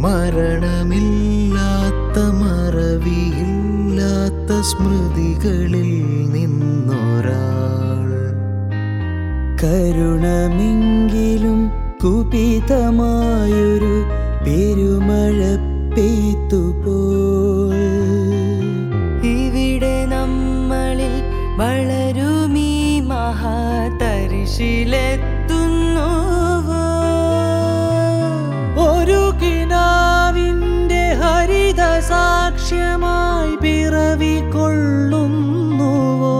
മരണമില്ലാത്ത മറവിയില്ലാത്ത സ്മൃതികളിൽ നിന്നൊരാൾ കരുണമെങ്കിലും കുപിതമായൊരു പെരുമഴ പെയ്ത്തുപോൽ ഇവിടെ നമ്മളിൽ വളരുമീ മഹാതരിശിലെത്തുന്നുവോ ഒരു കിനാവിൻ്റെ ഹരിത സാക്ഷ്യമായി പിറവി കൊള്ളുന്നുവോ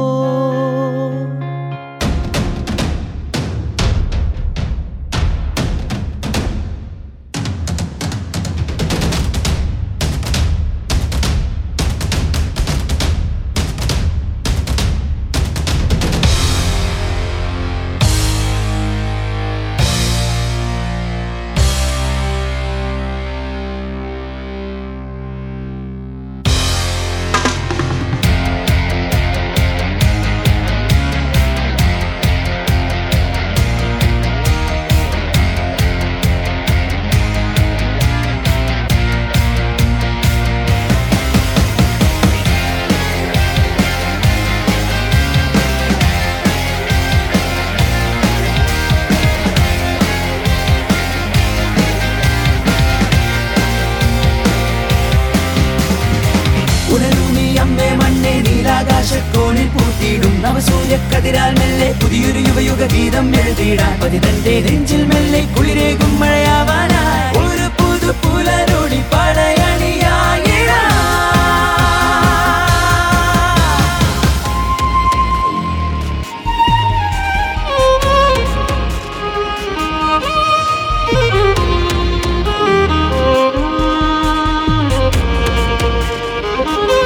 ഉണരുമീ അമ്മേ മണ്ണെ നീലാകാശക്കോണിൽ പൂത്തിയിടും നവസൂര്യക്കതിരാൽ മെല്ലെ പുതിയൊരു യുവയുഗ ഗീതം എഴുതിയിടാൻ പതിതന്റെ നെഞ്ചിൽ മെല്ലെ കുളിരേകും മഴയാവാനായി ഒരു പുതു പുലരോടി പടയണിയായിടാ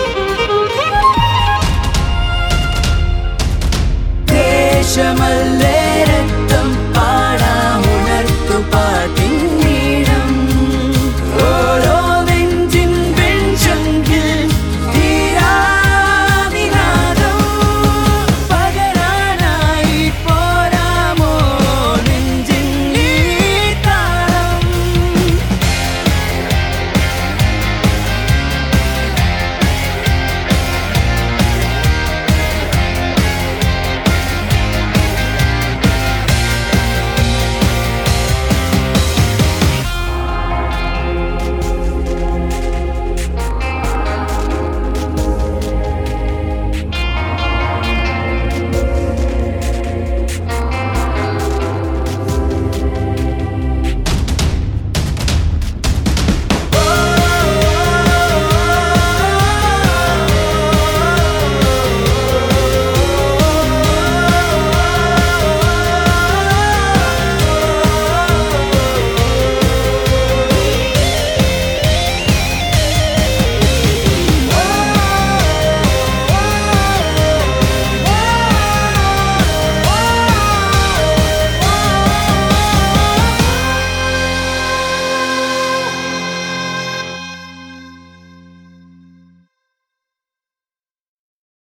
ദേശമല്ലേ